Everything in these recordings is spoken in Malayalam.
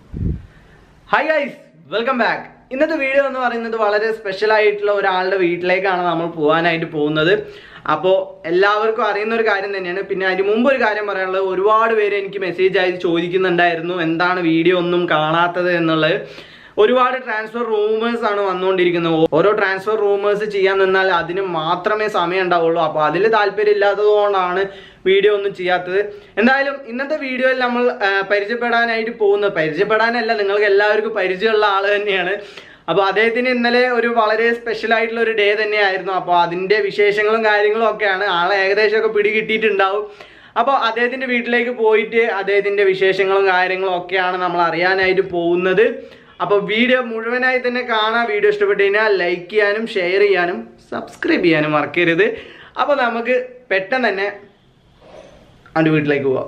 ഹായ് ഗൈസ് വെൽക്കം ബാക്ക് ഇന്നത്തെ വീഡിയോ എന്ന് പറയുന്നത് വളരെ സ്പെഷ്യൽ ആയിട്ടുള്ള ഒരാളുടെ വീട്ടിലേക്കാണ് നമ്മൾ പോകാനായിട്ട് പോകുന്നത് അപ്പോൾ എല്ലാവർക്കും അറിയുന്ന ഒരു കാര്യം തന്നെയാണ് പിന്നെ അതിന് മുമ്പ് ഒരു കാര്യം പറയാനുള്ളത് ഒരുപാട് പേര് എനിക്ക് മെസ്സേജ് ആയി ചോദിക്കുന്നുണ്ടായിരുന്നു എന്താണ് വീഡിയോ ഒന്നും കാണാത്തത് എന്നുള്ളത് ഒരുപാട് ട്രാൻസ്ഫർ റൂമേഴ്സ് ആണ് വന്നുകൊണ്ടിരിക്കുന്നത് ഓരോ ട്രാൻസ്ഫർ റൂമേഴ്സ് ചെയ്യാൻ നിന്നാൽ അതിന് മാത്രമേ സമയം ഉണ്ടാവുള്ളൂ അപ്പോൾ അതിൽ താല്പര്യം ഇല്ലാത്തത് കൊണ്ടാണ് വീഡിയോ ഒന്നും ചെയ്യാത്തത് എന്തായാലും ഇന്നത്തെ വീഡിയോയിൽ നമ്മൾ ആ, പരിചയപ്പെടാനായിട്ട് പോകുന്നത് പരിചയപ്പെടാനല്ല നിങ്ങൾക്ക് എല്ലാവർക്കും പരിചയമുള്ള ആൾ തന്നെയാണ് അപ്പോൾ അദ്ദേഹത്തിന് ഇന്നലെ ഒരു വളരെ സ്പെഷ്യൽ ആയിട്ടുള്ള ഒരു ഡേ തന്നെയായിരുന്നു അപ്പോൾ അതിൻ്റെ വിശേഷങ്ങളും കാര്യങ്ങളും ഒക്കെയാണ് ആളെ ഏകദേശമൊക്കെ പിടികിട്ടിയിട്ടുണ്ടാവും അപ്പോൾ അദ്ദേഹത്തിൻ്റെ വീട്ടിലേക്ക് പോയിട്ട് അദ്ദേഹത്തിൻ്റെ വിശേഷങ്ങളും കാര്യങ്ങളും ഒക്കെയാണ് നമ്മൾ അറിയാനായിട്ട് പോകുന്നത് അപ്പോൾ വീഡിയോ മുഴുവനായി തന്നെ കാണാം വീഡിയോ ഇഷ്ടപ്പെട്ട് കഴിഞ്ഞാൽ ലൈക്ക് ചെയ്യാനും ഷെയർ ചെയ്യാനും സബ്സ്ക്രൈബ് ചെയ്യാനും മറക്കരുത് അപ്പോൾ നമുക്ക് പെട്ടെന്ന് തന്നെ അവൻ്റെ വീട്ടിലേക്ക് പോവാം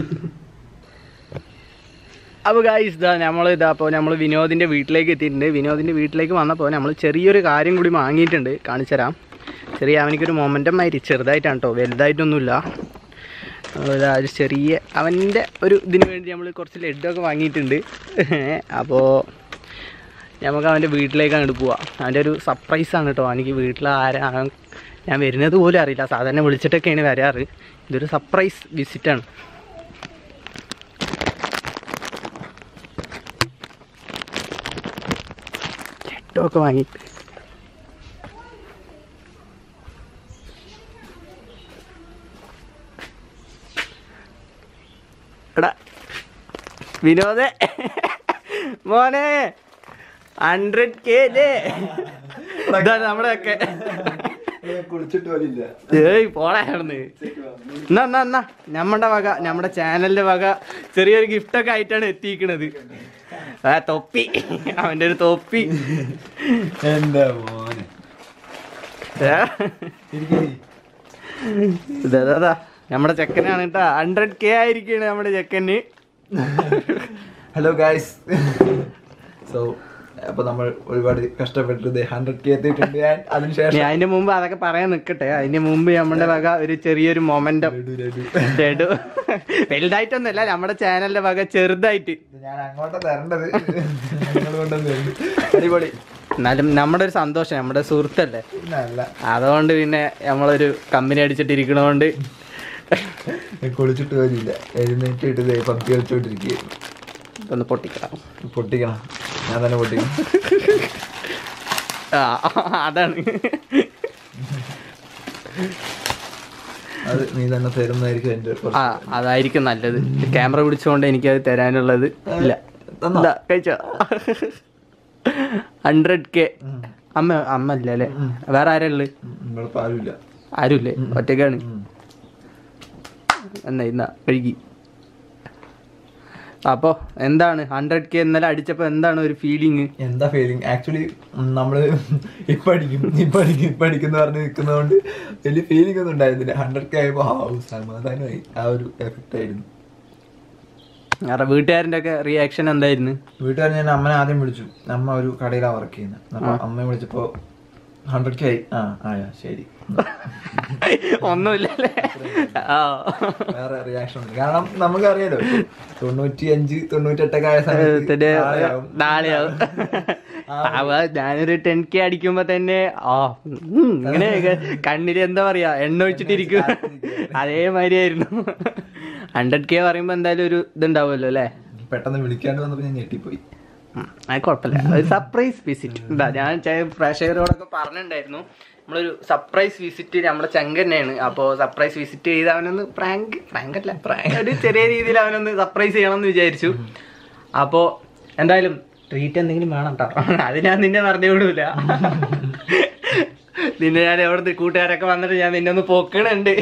അപ്പോൾ ഗായ്സ് ഇതാ നമ്മൾ ഇതാ അപ്പോൾ നമ്മൾ വിനോദിൻ്റെ വീട്ടിലേക്ക് എത്തിയിട്ടുണ്ട് വിനോദിൻ്റെ വീട്ടിലേക്ക് വന്നപ്പോൾ നമ്മൾ ചെറിയൊരു കാര്യം കൂടി വാങ്ങിയിട്ടുണ്ട് കാണിച്ചു തരാം ചെറിയ അവനിക്കൊരു മൊമെൻറ്റം ആയിട്ട് ചെറുതായിട്ടാണ് കേട്ടോ വലുതായിട്ടൊന്നുമില്ല നമ്മളിതാ ഒരു ചെറിയ അവൻ്റെ ഒരു ഇതിന് വേണ്ടി നമ്മൾ കുറച്ച് ലഡ്ഡൊക്കെ വാങ്ങിയിട്ടുണ്ട് അപ്പോൾ നമുക്ക് അവൻ്റെ വീട്ടിലേക്ക് അങ്ങോട്ട് പോവാം അവൻ്റെ ഒരു സർപ്രൈസാണ് കേട്ടോ എനിക്ക് വീട്ടിൽ ആരാ അവൻ- ഞാൻ വരുന്നത് പോലും അറിയില്ല സാധാരണ വിളിച്ചിട്ടൊക്കെയാണ് വരാറ് ഇതൊരു സർപ്രൈസ് വിസിറ്റാണ് ലഡ്ഡൊക്കെ വാങ്ങിയിട്ട് എടാ വിനോദേ മോനെ ഹൺഡ്രഡ് കെ ഇതാണ് നമ്മുടെയൊക്കെ കുളിച്ചിട്ട് പോലില്ല ഏയ് പോളായിരുന്നു എന്നാ എന്നാ എന്നാ നമ്മുടെ വക നമ്മുടെ ചാനലിന്റെ വക ചെറിയൊരു ഗിഫ്റ്റ് ഒക്കെ ആയിട്ടാണ് എത്തിയിരിക്കണത് ആ തൊപ്പി അവന്റെ ഒരു തൊപ്പി എന്താ മോനെ ഏ? ഇതാ, ഇതാ, ഇതാ. നമ്മുടെ ചെക്കനാണ് കേട്ടാ ഹൺഡ്രഡ് കെ ആയിരിക്കാണ് നമ്മുടെ ചെക്കന് ഹലോ ഗായ്സ് സോ അപ്പൊ നമ്മൾ ഒരുപാട് കഷ്ടപ്പെട്ടത് ഹൺഡ്രഡ് കെ എത്തിയിട്ടുണ്ട് And അതിനുശേഷം ഞാൻ അതിന്റെ മുമ്പ് അതൊക്കെ പറയാൻ നിക്കട്ടെ അതിന്റെ മുമ്പ് നമ്മുടെ വക ഒരു ചെറിയൊരു മൊമെന്റം ലഡു, ലഡു. ലഡു വലുതായിട്ടൊന്നുമല്ല നമ്മുടെ ചാനലിന്റെ വക ചെറുതായിട്ട് ഇത് ഞാൻ അങ്ങോട്ടാ തരേണ്ടത് നിങ്ങൾ കൊണ്ടുവന്ന് തരുന്നു. അടിപൊളി എന്നാലും നമ്മുടെ ഒരു സന്തോഷം നമ്മുടെ സുഹൃത്തല്ലേ നല്ല അതുകൊണ്ട് പിന്നെ നമ്മളൊരു കമ്പനി അടിച്ചിട്ടിരിക്കണോണ്ട് കുളിച്ചിട്ട് പോലില്ല എഴുന്നേറ്റിട്ട് ദേ പത്തി കളിച്ചോണ്ടിരിക്കുകയായിരുന്നു ഒന്ന് പൊട്ടിക്കണം പൊട്ടിക്കണം ഞാൻ തന്നെ പൊട്ടിക്കണം ആ അതാണ് അത് നീ തന്നെ തരുന്നതായിരിക്കും എൻ്റെ കുറച്ച് ആ അതായിരിക്കും നല്ലത് ക്യാമറ പിടിച്ചുകൊണ്ട് എനിക്കത് തരാനുള്ളത് ഇല്ല തന്നോ? ഇതാ, കഴിച്ചോ ഹൺഡ്രഡ് കെ ഉം. അമ്മ അമ്മ ഇല്ല അല്ലേ വേറെ ആരാ ഉള്ളത് ഉം, നമ്മളിപ്പോ ആരുമില്ല ആരുമില്ലേ ഒറ്റക്കാണ് ഉം. എന്നാ ഇന്നാ കഴുകി അപ്പോൾ എന്താണ് ഹൺഡ്രഡ് കെ ഇന്നലെ അടിച്ചപ്പോൾ എന്താണ് ഒരു ഫീലിംഗ് എന്താ ഫീലിംഗ് ആക്ച്വലി നമ്മള് ഇപ്പൊ അടിക്കും ഇപ്പൊ അടിക്കും ഇപ്പൊ അടിക്കുന്ന പറഞ്ഞ് നിൽക്കുന്നതുകൊണ്ട് വലിയ ഫീലിംഗ് ഒന്നും ഉണ്ടായിരുന്നില്ല ഹൺഡ്രഡ് കെ ആയപ്പോ ആ ഒരു സമാധാനമായി ആ ഒരു എഫക്റ്റ് ആയിരുന്നു വേറെ വീട്ടുകാരൻ്റെ ഒക്കെ റിയാക്ഷൻ എന്തായിരുന്നു വീട്ടുകാർ ഞാൻ അമ്മനെ ആദ്യം വിളിച്ചു അമ്മ ഒരു കടയിലാണ് വർക്ക് ചെയ്യുന്നത് അപ്പൊ അമ്മയെ വിളിച്ചപ്പോ ഹൺഡ്രഡ് കെ ആയി ആ ആയാ ശരി ഒന്നുമില്ലല്ലേ ആ വേറെ റിയാക്ഷൻ ഉണ്ട് കാരണം നമുക്കറിയാലോ തൊണ്ണൂറ്റി അഞ്ച് തൊണ്ണൂറ്റെട്ടൊക്കെ ആയ സമയത്ത് തന്നെ നാളെയാവും. നാളെയാവും അവ ഞാനൊരു ടെൻ കെ അടിക്കുമ്പോ തന്നെ ആ ഉം, ഇങ്ങനെ കണ്ണിൽ എന്താ പറയാ എണ്ണ ഒഴിച്ചിട്ടിരിക്കും അതേമാതിരി ആയിരുന്നു ഹൺഡ്രഡ് കെ പറയുമ്പോ എന്തായാലും ഒരു ഇതുണ്ടാവുമല്ലോ അല്ലേ പെട്ടെന്ന് വിളിക്കാണ്ട് വന്നപ്പോ ഞാൻ ഞെട്ടിപ്പോയി ഉം, അത് കുഴപ്പമില്ല ഒരു സർപ്രൈസ് വിസിറ്റ് എന്താ ഞാൻ ചെ- പ്രേക്ഷകരോടൊക്കെ പറഞ്ഞിട്ടുണ്ടായിരുന്നു നമ്മളൊരു സർപ്രൈസ് വിസിറ്റ് നമ്മുടെ ചങ്ക തന്നെയാണ് അപ്പോൾ സർപ്രൈസ് വിസിറ്റ് ചെയ്ത് അവനൊന്ന് പ്രാങ്ക് പ്രാങ്ക് അല്ല പ്രാങ്ക് ഒരു ചെറിയ രീതിയിൽ അവനൊന്ന് സർപ്രൈസ് ചെയ്യണം എന്ന് വിചാരിച്ചു അപ്പോൾ എന്തായാലും ട്രീറ്റ് എന്തെങ്കിലും വേണം കേട്ടോ അത് ഞാൻ നിന്നെ പറഞ്ഞു വിടൂല നിന്നെ ഞാൻ എവിടെ കൂട്ടുകാരൊക്കെ വന്നിട്ട് ഞാൻ നിന്നെ ഒന്ന് പൊക്കണുണ്ട്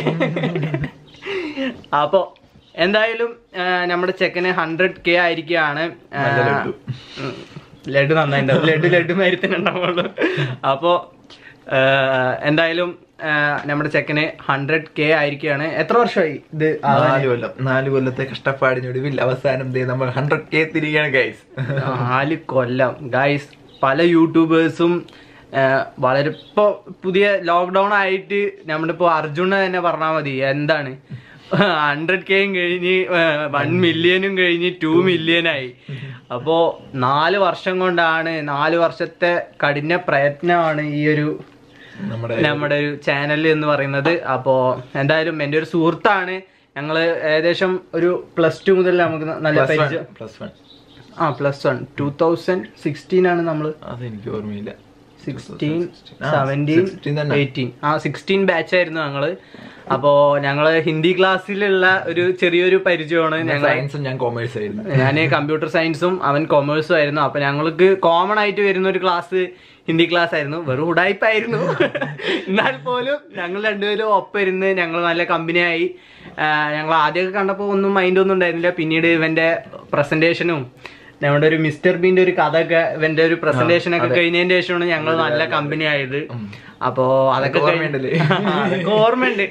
അപ്പോൾ എന്തായാലും ആ, നമ്മുടെ ചെക്കന് ഹൺഡ്രഡ് കെ ആയിരിക്കുകയാണ് ആ, നല്ല ലഡ്ഡു. ഉം. ലഡു നന്നായിട്ടുണ്ടാവും ലഡു ലഡു മരുത്തിനുണ്ടാവുള്ളൂ അപ്പോൾ എന്തായാലും ആ, നമ്മുടെ ചെക്കന് ഹൺഡ്രഡ് കെ ആയിരിക്കുകയാണ് എത്ര വർഷമായി ഇത് ആവാൻ? നാല് കൊല്ലം നാല് കൊല്ലത്തെ കഷ്ടപ്പാടിനൊടുവിൽ അവസാനം ദേ നമ്മൾ ഹൺഡ്രഡ് കെ തിരികെയാണ് ഗൈസ് നാല് കൊല്ലം ഗൈസ് പല യൂട്യൂബേഴ്സും വളരെ ഇപ്പൊ പുതിയ ലോക്ക്ഡൗൺ ആയിട്ട് നമ്മളിപ്പോ അർജുന തന്നെ പറഞ്ഞാൽ മതി എന്താണ് ഹൺഡ്രഡ് കെയും കഴിഞ്ഞ് വൺ മില്യനും കഴിഞ്ഞ് ടു മില്യനായി അപ്പോ നാല് വർഷം കൊണ്ടാണ് നാല് വർഷത്തെ കഠിന പ്രയത്നമാണ് ഈ ഒരു നമ്മുടെ നമ്മുടെ ഒരു ചാനൽ എന്ന് പറയുന്നത് അപ്പോ എന്തായാലും എൻ്റെ ഒരു സുഹൃത്താണ് ഞങ്ങള് ഏകദേശം ഒരു പ്ലസ് ടു മുതൽ നമുക്ക് നല്ല പരിചയം പ്ലസ് വൺ ആ plus one two thousand sixteen ആണ് നമ്മള് അതെനിക്ക് ഓർമ്മയില്ല സിക്സ്റ്റീൻ ആ, സെവൻറ്റീൻ 16 തന്നെ. എയ്റ്റീൻ ആ സിക്സ്റ്റീൻ ബാച്ച് ആയിരുന്നു ഞങ്ങള് അപ്പോ ഞങ്ങള് ഹിന്ദി ക്ലാസ്സിലുള്ള ഒരു ചെറിയൊരു പരിചയമാണ് ഞങ്ങൾ സയൻസും ഞാൻ കോമേഴ്സ് ആയിരുന്നു ഞാൻ കമ്പ്യൂട്ടർ സയൻസും അവൻ കൊമേഴ്സും ആയിരുന്നു അപ്പൊ ഞങ്ങൾക്ക് കോമൺ ആയിട്ട് വരുന്ന ഒരു ക്ലാസ് ഹിന്ദി ക്ലാസ് ആയിരുന്നു വെറും ഉടായ്പായിരുന്നു എന്നാൽ പോലും ഞങ്ങൾ രണ്ടുപേരും ഒപ്പം ഇരുന്ന് ഞങ്ങൾ നല്ല കമ്പനിയായി ഞങ്ങൾ ആദ്യമൊക്കെ കണ്ടപ്പോൾ ഒന്നും മൈൻഡ് ഒന്നും ഉണ്ടായിരുന്നില്ല പിന്നീട് ഇവന്റെ പ്രസന്റേഷനും നമ്മുടെ ഒരു മിസ്റ്റർ ബീന്റെ ഒരു കഥ ഒക്കെ ഇവന്റെ ഒരു പ്രസന്റേഷൻ ഒക്കെ കഴിഞ്ഞതിന് ശേഷമാണ് ഞങ്ങൾ നല്ല കമ്പനി ആയത് അപ്പോ അതൊക്കെ അതൊക്കെ കഴിഞ്ഞ് ഓർമ്മയുണ്ടല്ലേ? അതൊക്കെ ഓർമ്മയുണ്ട്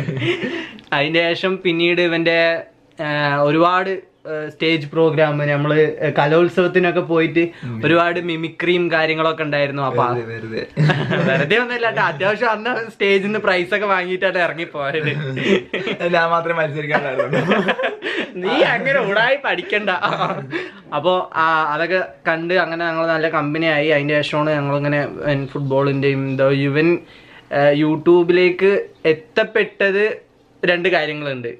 അതിന്റെ ശേഷം പിന്നീട് ഇവന്റെ ആ, ഒരുപാട് സ്റ്റേജ് പ്രോഗ്രാം നമ്മള് കലോത്സവത്തിനൊക്കെ പോയിട്ട് ഒരുപാട് മിമിക്രിയും കാര്യങ്ങളൊക്കെ ഉണ്ടായിരുന്നു അപ്പൊ ആ- വെറുതെ വെറുതെ വെറുതെ ഒന്നുമില്ല കേട്ടോ അത്യാവശ്യം അന്ന് സ്റ്റേജിൽ നിന്ന് പ്രൈസ് ഒക്കെ വാങ്ങിയിട്ടാണ് ഇറങ്ങിപ്പോയത് ഞാൻ മാത്രമേ മത്സരിക്കാനുള്ളൂ നീ അങ്ങനെ ഉടായി പഠിക്കണ്ട അപ്പോ ആ, അതൊക്കെ കണ്ട് അങ്ങനെ ഞങ്ങൾ നല്ല കമ്പനിയായി അതിന്റെ ശേഷമാണ് ഞങ്ങളിങ്ങനെ ഫുട്ബോളിന്റെയും ഇതോ ഇവൻ ആ, യൂട്യൂബിലേക്ക് എത്തപ്പെട്ടത് രണ്ട് കാര്യങ്ങളുണ്ട്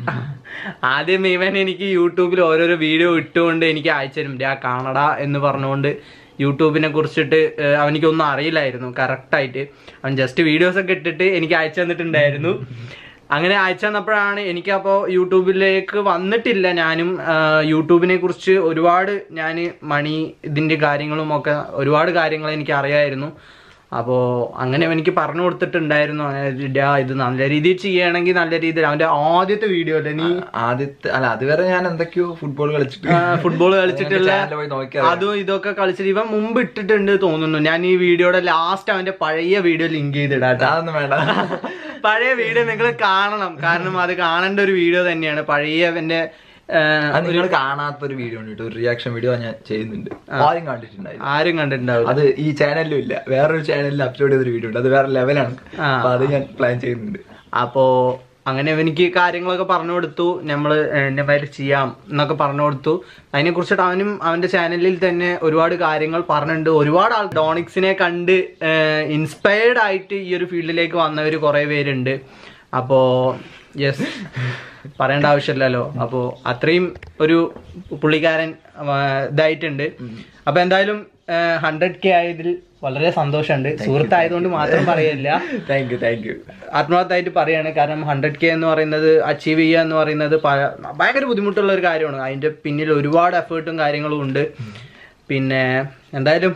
ആദ്യം ഇവൻ എനിക്ക് യൂട്യൂബിൽ ഓരോരോ വീഡിയോ ഇട്ടുകൊണ്ട് എനിക്ക് അയച്ചു തരും ആ കാണടാ എന്ന് പറഞ്ഞുകൊണ്ട് യൂട്യൂബിനെ കുറിച്ചിട്ട് ഏഹ്, അവനിക്കൊന്നും അറിയില്ലായിരുന്നു കറക്റ്റായിട്ട് അവൻ ജസ്റ്റ് വീഡിയോസ് ഒക്കെ ഇട്ടിട്ട് എനിക്ക് അയച്ചു തന്നിട്ടുണ്ടായിരുന്നു അങ്ങനെ അയച്ചു തന്നപ്പോഴാണ് എനിക്കപ്പോൾ യൂട്യൂബിലേക്ക് വന്നിട്ടില്ല ഞാനും ആഹ്, യൂട്യൂബിനെ കുറിച്ച് ഒരുപാട് ഞാൻ മണി ഇതിൻ്റെ കാര്യങ്ങളും ഒക്കെ ഒരുപാട് കാര്യങ്ങൾ എനിക്ക് അറിയായിരുന്നു അപ്പോൾ അങ്ങനെ എനിക്ക് പറഞ്ഞു കൊടുത്തിട്ടുണ്ടായിരുന്നു അങ്ങനെ ഇടാ, ഇത് നല്ല രീതിയിൽ ചെയ്യുകയാണെങ്കിൽ നല്ല രീതിയിൽ അവൻ്റെ ആദ്യത്തെ വീഡിയോ അല്ലേ നീ ആദ്യത്തെ അല്ല അതുവരെ ഞാൻ എന്തൊക്കെയോ ഫുട്ബോൾ കളിച്ചിട്ട് ഫുട്ബോൾ കളിച്ചിട്ടുള്ള ചാനലിൽ പോയി നോക്കിയാ അതും ഇതൊക്കെ കളിച്ചിട്ട് ഇവൻ മുമ്പ് ഇട്ടിട്ടുണ്ട് തോന്നുന്നു ഞാൻ ഈ വീഡിയോയുടെ ലാസ്റ്റ് അവന്റെ പഴയ വീഡിയോ ലിങ്ക് ചെയ്തിടാട്ടോ അതൊന്നും വേണ്ട പഴയ വീഡിയോ നിങ്ങൾ കാണണം കാരണം അത് കാണേണ്ട ഒരു വീഡിയോ തന്നെയാണ് പഴയ അവന്റെ ആ, അത് നിങ്ങൾ കാണാത്ത ഒരു വീഡിയോ ഉണ്ട് കേട്ടോ ഒരു റിയാക്ഷൻ വീഡിയോ ഞാൻ ചെയ്യുന്നുണ്ട് ആരും കണ്ടിട്ടുണ്ടായില്ല ആരും കണ്ടിട്ടുണ്ടാവില്ല അത് ഈ ചാനലിലും ഇല്ല വേറൊരു ചാനലിൽ അപ്ലോഡ് ചെയ്തൊരു വീഡിയോ ഉണ്ട് അത് വേറെ ലെവലാണ് ആ. അപ്പൊ അത് ഞാൻ പ്ലാൻ ചെയ്യുന്നുണ്ട് അപ്പോ അങ്ങനെ എനിക്ക് കാര്യങ്ങളൊക്കെ പറഞ്ഞു കൊടുത്തു നമ്മള് എന്നെ മാതിരി ചെയ്യാം എന്നൊക്കെ പറഞ്ഞു കൊടുത്തു അതിനെ കുറിച്ചിട്ട് അവനും അവന്റെ ചാനലിൽ തന്നെ ഒരുപാട് കാര്യങ്ങൾ പറഞ്ഞിട്ടുണ്ട് ഒരുപാട് ആൾ ഡോണിക്സിനെ കണ്ട് ഇൻസ്പയർഡ് ആയിട്ട് ഈ ഒരു ഫീൽഡിലേക്ക് വന്നവർ കുറെ പേരുണ്ട് അപ്പോ യെസ് പറയേണ്ട ആവശ്യമില്ലല്ലോ അപ്പോ അത്രയും ഒരു പുള്ളിക്കാരൻ ആ, ഇതായിട്ടുണ്ട് അപ്പൊ എന്തായാലും ഹൺഡ്രഡ് കെ ആയതിൽ വളരെ സന്തോഷമുണ്ട് സുഹൃത്തായതുകൊണ്ട് മാത്രം പറയില്ല താങ്ക് യു താങ്ക് യു ആത്മാർത്ഥമായിട്ട് പറയാണ് കാരണം ഹൺഡ്രഡ് കെ എന്ന് പറയുന്നത് അച്ചീവ് ചെയ്യുക എന്ന് പറയുന്നത് പ- ഭയങ്കര ബുദ്ധിമുട്ടുള്ള ഒരു കാര്യമാണ് അതിന്റെ പിന്നിൽ ഒരുപാട് എഫേർട്ടും കാര്യങ്ങളും ഉണ്ട് പിന്നെ എന്തായാലും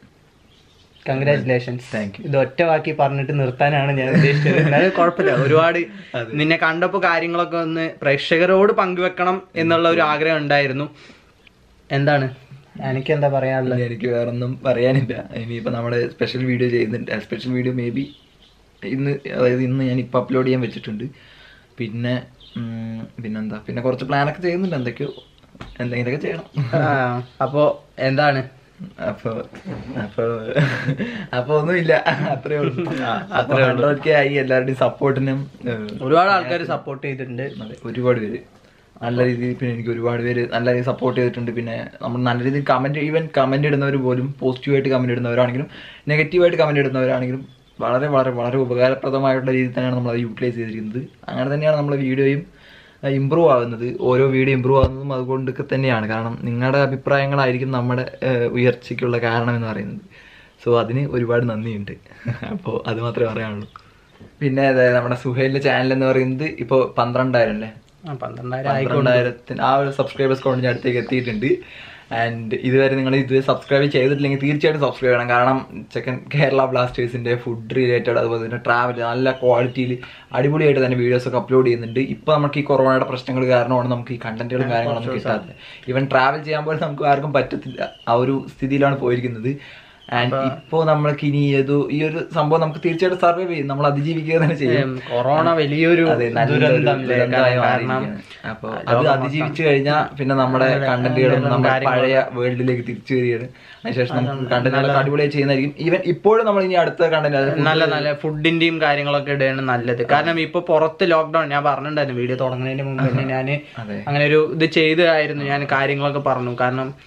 കൺഗ്രാറ്റുലേഷൻസ് Thank you. ഇത് ഒറ്റ വാക്കി പറഞ്ഞിട്ട് നിർത്താനാണ് ഞാൻ ഉദ്ദേശിച്ചത് എന്നാലും കുഴപ്പമില്ല ഒരുപാട് നിന്നെ കണ്ടപ്പോൾ കാര്യങ്ങളൊക്കെ ഒന്ന് പ്രേക്ഷകരോട് പങ്കുവെക്കണം എന്നുള്ള ഒരു ആഗ്രഹം ഉണ്ടായിരുന്നു എന്താണ് എനിക്ക് എന്താ പറയാനുള്ളത് എനിക്ക് വേറൊന്നും പറയാനില്ല ഇനിയിപ്പോ നമ്മുടെ സ്പെഷ്യൽ വീഡിയോ ചെയ്യുന്നുണ്ട് സ്പെഷ്യൽ വീഡിയോ മേ ബി ഇന്ന് അതായത് ഇന്ന് ഞാൻ ഇപ്പൊ അപ്ലോഡ് ചെയ്യാൻ വെച്ചിട്ടുണ്ട് പിന്നെ ഉം, പിന്നെന്താ പിന്നെ കുറച്ച് പ്ലാനൊക്കെ ചെയ്യുന്നുണ്ട് എന്തൊക്കെയോ എന്തെങ്കിലുമൊക്കെ ചെയ്യണം ആ, അപ്പോ എന്താണ് അപ്പൊ അപ്പൊ അപ്പൊ ഒന്നുമില്ല അത്രേ ഉള്ളൂ അപ്പൊ ഹൺഡ്രഡ് കെ ആയി എല്ലാവരുടെയും സപ്പോർട്ടിനും ഒരുപാട് ആൾക്കാർ സപ്പോർട്ട് ചെയ്തിട്ടുണ്ട് ഒരുപാട് പേര് നല്ല രീതിയിൽ പിന്നെ എനിക്ക് ഒരുപാട് പേര് നല്ല രീതിയിൽ സപ്പോർട്ട് ചെയ്തിട്ടുണ്ട് പിന്നെ നമ്മൾ നല്ല രീതിയിൽ കമന്റ് ഈവൻ കമന്റ് ഇടുന്നവർ പോലും പോസിറ്റീവായിട്ട് കമന്റ് ഇടുന്നവരാണെങ്കിലും നെഗറ്റീവായിട്ട് കമന്റ് ഇടുന്നവരാണെങ്കിലും വളരെ വളരെ വളരെ ഉപകാരപ്രദമായിട്ടുള്ള രീതിയിൽ തന്നെയാണ് നമ്മൾ അത് യൂട്ടിലൈസ് ചെയ്തിരിക്കുന്നത് അങ്ങനെ തന്നെയാണ് നമ്മുടെ വീഡിയോയും ഇമ്പ്രൂവ് ആകുന്നത് ഓരോ വീഡിയോ ഇമ്പ്രൂവ് ആകുന്നതും അതുകൊണ്ടൊക്കെ തന്നെയാണ് കാരണം നിങ്ങളുടെ അഭിപ്രായങ്ങളായിരിക്കും നമ്മുടെ ഏഹ്, ഉയർച്ചയ്ക്കുള്ള കാരണം എന്ന് പറയുന്നത് സോ അതിന് ഒരുപാട് നന്ദിയുണ്ട് അപ്പോൾ അത് മാത്രമേ പറയാനുള്ളൂ പിന്നെ അതെ നമ്മുടെ സുഹൈലിന്റെ ചാനൽ എന്ന് പറയുന്നത് ഇപ്പോൾ പന്ത്രണ്ടായിരം അല്ലേ ആ, പന്ത്രണ്ടായിരം ആയിക്കോട്ടെ പന്ത്രണ്ടായിരത്തിന് ആ ഒരു സബ്സ്ക്രൈബേഴ്സ് കൗണ്ടിന്റെ അടുത്തേക്ക് എത്തിയിട്ടുണ്ട് ആൻഡ് ഇതുവരെ നിങ്ങൾ ഇതുവരെ സബ്സ്ക്രൈബ് ചെയ്തിട്ടില്ലെങ്കിൽ തീർച്ചയായിട്ടും സബ്സ്ക്രൈബ് ചെയ്യണം കാരണം ചെക്കൻ കേരള ബ്ലാസ്റ്റേഴ്സിന്റെ ഫുഡ് റിലേറ്റഡ് അതുപോലെ തന്നെ ട്രാവൽ നല്ല ക്വാളിറ്റിയിൽ അടിപൊളിയായിട്ട് തന്നെ വീഡിയോസ് ഒക്കെ അപ്ലോഡ് ചെയ്യുന്നുണ്ട് ഇപ്പൊ നമുക്ക് ഈ കൊറോണയുടെ പ്രശ്നങ്ങൾ കാരണമാണ് നമുക്ക് ഈ കണ്ടന്റുകളും കാര്യങ്ങളൊന്നും കിട്ടാത്തത് ഈവൻ ട്രാവൽ ചെയ്യാൻ പോലും നമുക്ക് ആർക്കും പറ്റത്തില്ല ആ ഒരു സ്ഥിതിയിലാണ് പോയിരിക്കുന്നത് ആൻഡ് ഇപ്പോ നമ്മൾക്ക് ഇനി ഏതോ ഈ ഒരു സംഭവം നമുക്ക് തീർച്ചയായിട്ടും സർവൈവ് ചെയ്യും നമ്മൾ അതിജീവിക്കുക തന്നെ ചെയ്യും ഉം, കൊറോണ വലിയൊരു അതെ, നല്ലൊരു ദുരന്തം അല്ലേ? ദുരന്തമായി കാരണം മാറിയിരിക്കുകയാണ്. അപ്പൊ അത് അതിജീവിച്ചു കഴിഞ്ഞാൽ പിന്നെ നമ്മുടെ കണ്ടന്റുകളും നമ്മുടെ പഴയ വേൾഡിലേക്ക് തിരിച്ചു വരികയാണ് അതിനുശേഷം നമുക്ക് കണ്ടന്റുകളൊക്കെ അടിപൊളിയായി ചെയ്യുന്നതായിരിക്കും ഈവൻ ഇപ്പോഴും നമ്മൾ ഇനി അടുത്ത കണ്ടന്റ് നല്ല നല്ല ഫുഡിന്റെയും കാര്യങ്ങളൊക്കെ ഇടുകയാണ് നല്ലത് കാരണം ഇപ്പൊ പുറത്ത് ലോക്ക്ഡൌൺ ഞാൻ പറഞ്ഞിട്ടുണ്ടായിരുന്നു വീഡിയോ തുടങ്ങുന്നതിന് മുമ്പ് തന്നെ ഞാൻ അതെ. അങ്ങനെ ഒരു ഇത് ചെയ്തായിരുന്നു ഞാൻ കാര്യങ്ങളൊക്കെ പറഞ്ഞു കാരണം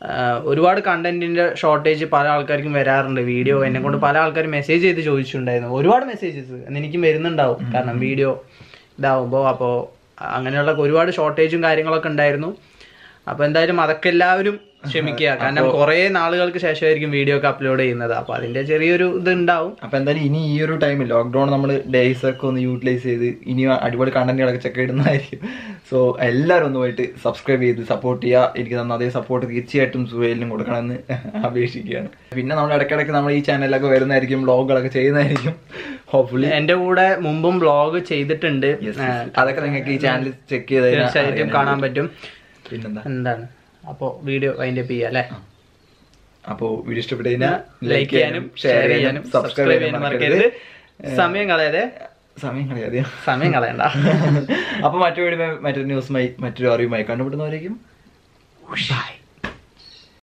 ആഹ് ഒരുപാട് കണ്ടന്റിന്റെ ഷോർട്ടേജ് പല ആൾക്കാർക്കും വരാറുണ്ട് വീഡിയോ എന്നെ കൊണ്ട് പല ആൾക്കാരും മെസ്സേജ് ചെയ്ത് ചോദിച്ചിട്ടുണ്ടായിരുന്നു ഒരുപാട് മെസ്സേജസ് എനിക്കും വരുന്നുണ്ടാവും കാരണം വീഡിയോ ഇതാവുമ്പോൾ അപ്പോൾ അങ്ങനെയുള്ള ഒരുപാട് ഷോർട്ടേജും കാര്യങ്ങളൊക്കെ ഉണ്ടായിരുന്നു അപ്പോൾ എന്തായാലും അതൊക്കെ എല്ലാവരും ക്ഷമിക്കുക കാരണം കുറേ നാളുകൾക്ക് ശേഷമായിരിക്കും വീഡിയോ ഒക്കെ അപ്ലോഡ് ചെയ്യുന്നത് അപ്പോൾ അതിന്റെ ചെറിയൊരു ഇത് ഉണ്ടാവും അപ്പൊ എന്തായാലും ഇനി ഈ ഒരു ടൈമിൽ ലോക്ക്ഡൌൺ നമ്മൾ ഡേയ്സ് ഒക്കെ ഒന്ന് യൂട്ടിലൈസ് ചെയ്ത് ഇനി അടിപൊളി കണ്ടന്റുകളൊക്കെ ചെക്ക് ഇടുന്നതായിരിക്കും സോ എല്ലാവരും ഒന്ന് പോയിട്ട് സബ്സ്ക്രൈബ് ചെയ്ത് സപ്പോർട്ട് ചെയ്യുക എനിക്ക് തന്ന അതേ സപ്പോർട്ട് തീർച്ചയായിട്ടും സുഹേലിനും കൊടുക്കണമെന്ന് അപേക്ഷിക്കുകയാണ് പിന്നെ നമ്മൾ ഇടയ്ക്കിടയ്ക്ക് നമ്മൾ ഈ ചാനലിലൊക്കെ വരുന്നതായിരിക്കും വ്ളോഗുകളൊക്കെ ചെയ്യുന്നതായിരിക്കും ഹോപ്പ്ഫുള്ളി എന്റെ കൂടെ മുമ്പും വ്ളോഗ് ചെയ്തിട്ടുണ്ട് അതൊക്കെ നിങ്ങൾക്ക് ഈ ചാനൽ ചെക്ക് ചെയ്ത് തീർച്ചയായിട്ടും കാണാൻ പറ്റും പിന്നെന്താ എന്താണ് അപ്പോൾ വീഡിയോ അതിന്റെ ചെയ്യാം അല്ലേ അപ്പോൾ വീഡിയോ ഇഷ്ടപ്പെട്ട് കഴിഞ്ഞാൽ ലൈക്ക് ചെയ്യാനും ഷെയർ ചെയ്യാനും സബ്സ്ക്രൈബ് ചെയ്യാനും മറക്കരുത് സമയം കളയാതെ സമയം കളയാതെയോ സമയം കളയണ്ട അപ്പൊ മറ്റൊരു വീഡിയോ മറ്റൊരു ന്യൂസുമായി മറ്റൊരു അറിവുമായി കണ്ടുപിടുന്നവരേക്കും ബൈ